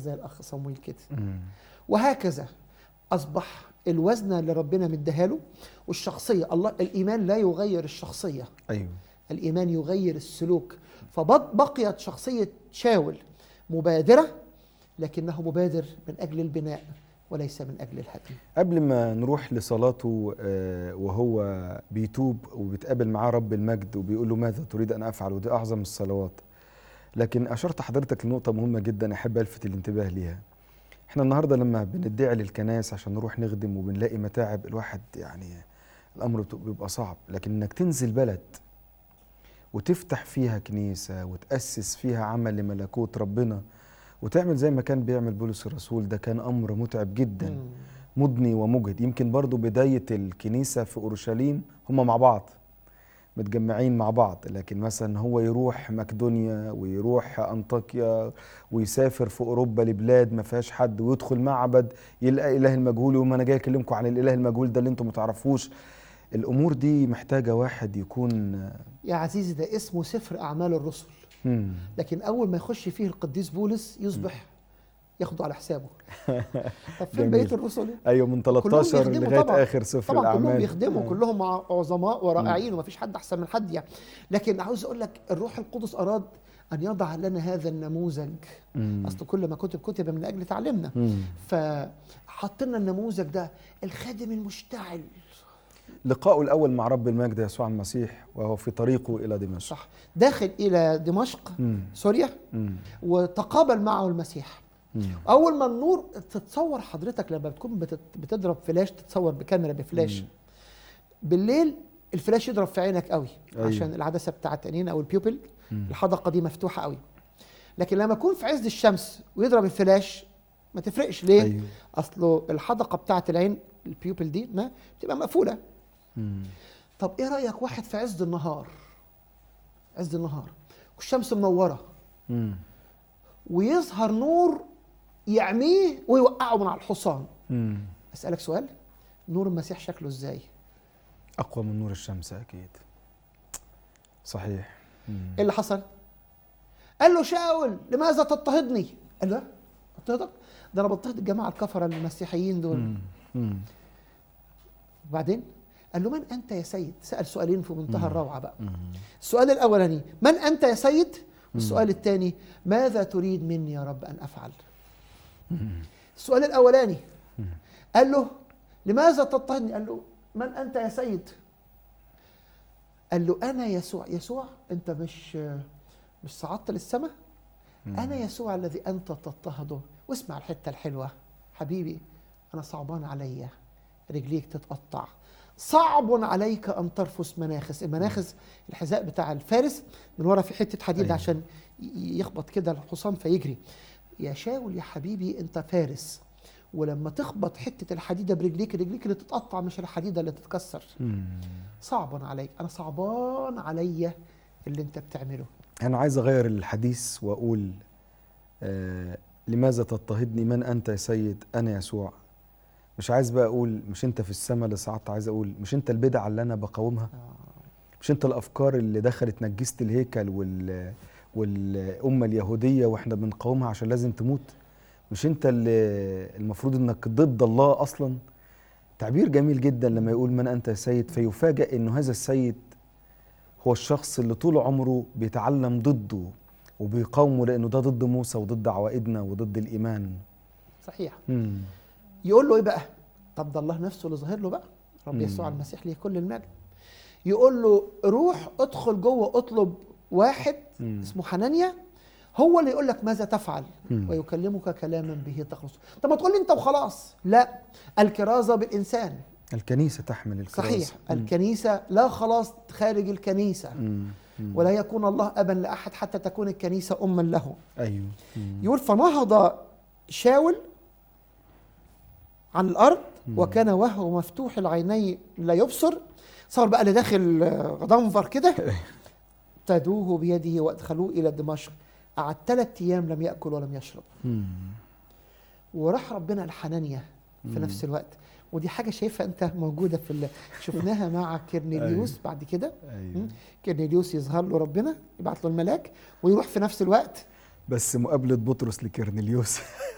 زي الاخ صمويل كده مم. وهكذا اصبح الوزن اللي ربنا مديها له والشخصيه الله الايمان لا يغير الشخصيه ايوه الايمان يغير السلوك فبقيت شخصيه شاول مبادره لكنه مبادر من اجل البناء وليس من اجل الهدم قبل ما نروح لصلاته آه، وهو بيتوب وبيتقابل معاه رب المجد وبيقول له ماذا تريد ان افعل ودي اعظم الصلوات لكن اشرت حضرتك لنقطه مهمه جدا احب الفت الانتباه ليها احنا النهارده لما بندعي للكنائس عشان نروح نخدم وبنلاقي متاعب الواحد يعني الامر بت- بيبقى صعب لكن انك تنزل بلد وتفتح فيها كنيسه وتاسس فيها عمل لملكوت ربنا وتعمل زي ما كان بيعمل بولس الرسول ده كان امر متعب جدا مم. مضني ومجهد يمكن برضو بداية الكنيسة في أورشليم هم مع بعض متجمعين مع بعض لكن مثلا هو يروح مقدونيا ويروح أنطاكيا ويسافر في أوروبا لبلاد ما فيهاش حد ويدخل معبد يلقى إله المجهول وما أنا جاي أكلمكم عن الإله المجهول ده اللي أنتم ما تعرفوش الأمور دي محتاجة واحد يكون يا عزيزي ده اسمه سفر اعمال الرسل مم. لكن اول ما يخش فيه القديس بولس يصبح ياخده على حسابه طب فين جميل. بقيه الرسل أيوة من 13 بيخدموا لغاية طبعاً. آخر سفر طبعا كلهم الأعمال بيخدموا آه. كلهم ع- عظماء ورائعين ومفيش حد احسن من حد يعني لكن عاوز اقول لك الروح القدس اراد ان يضع لنا هذا النموذج مم. اصل كل ما كتب كتب من اجل تعليمنا مم. فحط لنا النموذج ده الخادم المشتعل لقاؤه الأول مع رب المجد يسوع المسيح وهو في طريقه إلى دمشق صح داخل الى دمشق مم. سوريا مم. وتقابل معه المسيح مم. اول ما النور تتصور حضرتك لما بتكون بتت- بتضرب فلاش تتصور بكاميرا بفلاش مم. بالليل الفلاش يضرب في عينك قوي أيوة. عشان العدسه بتاعت عينين او البيوبل مم. الحدقه دي مفتوحه قوي لكن لما يكون في عز الشمس ويضرب الفلاش ما تفرقش ليه أيوه. اصله الحدقه بتاعت العين البيوبل دي ما بتبقى مقفوله مم. طب ايه رايك واحد في عز النهار عز النهار والشمس منوره مم. ويظهر نور يعميه ويوقعه من على الحصان مم. اسالك سؤال نور المسيح شكله ازاي أقوى من نور الشمس أكيد صحيح مم. ايه اللي حصل قال له شاول لماذا تضطهدني قال له اضطهدك ده انا بضطهد الجماعه الكفره المسيحيين دول مم. مم. وبعدين قال له من انت يا سيد سال سؤالين في منتهى مم. الروعه بقى مم. السؤال الاولاني من انت يا سيد والسؤال الثاني ماذا تريد مني يا رب ان افعل السؤال الاولاني قال له لماذا تضطهدني قال له من انت يا سيد قال له انا يسوع يسوع انت مش مش صعدت للسماء انا يسوع الذي انت تضطهده واسمع الحته الحلوه حبيبي انا صعبان عليا رجليك تتقطع صعب عليك ان ترفس مناخس المناخس الحذاء بتاع الفارس من ورا في حته حديد أيوة. عشان ي- يخبط كده الحصان فيجري يا شاول يا حبيبي انت فارس ولما تخبط حته الحديده برجليك رجليك اللي تتقطع مش الحديده اللي تتكسر مم. صعب عليك انا صعبان عليا اللي انت بتعمله أنا عايز أغير الحديث وأقول آه لماذا تضطهدني من أنت يا سيد أنا يسوع مش عايز بقى أقول مش أنت في السماء اللي صعدت عايز أقول مش أنت البدع اللي أنا بقاومها مش أنت الأفكار اللي دخلت نجست الهيكل وال والأمة اليهودية وإحنا بنقاومها عشان لازم تموت مش أنت اللي المفروض إنك ضد الله أصلا تعبير جميل جدا لما يقول من أنت يا سيد فيفاجأ إنه هذا السيد هو الشخص اللي طول عمره بيتعلم ضده وبيقاومه لانه ده ضد موسى وضد عوائدنا وضد الايمان صحيح مم. يقول له ايه بقى طب ده الله نفسه اللي ظاهر له بقى رب مم. يسوع المسيح ليه كل المجد يقول له روح ادخل جوه اطلب واحد مم. اسمه حنانيا هو اللي يقول لك ماذا تفعل مم. ويكلمك كلاما به تخلص طب ما تقول لي انت وخلاص لا الكرازه بالانسان الكنيسه تحمل الكراسة صحيح مم. الكنيسه لا خلاص خارج الكنيسه مم. مم. ولا يكون الله ابا لاحد حتى تكون الكنيسه اما له ايوه مم. يقول فنهض شاول عن الارض وكان وهو مفتوح العينين لا يبصر صار بقى اللي داخل آه، غضنفر كده ابتدوه بيده وادخلوه الى دمشق قعد ثلاث ايام لم ياكل ولم يشرب مم. وراح ربنا الحنانيا في نفس الوقت ودي حاجه شايفها انت موجوده في ال- شفناها مع كيرنيليوس بعد كده ايوه كيرنيليوس يظهر له ربنا يبعت له الملاك ويروح في نفس الوقت بس مقابله بطرس لكرنيليوس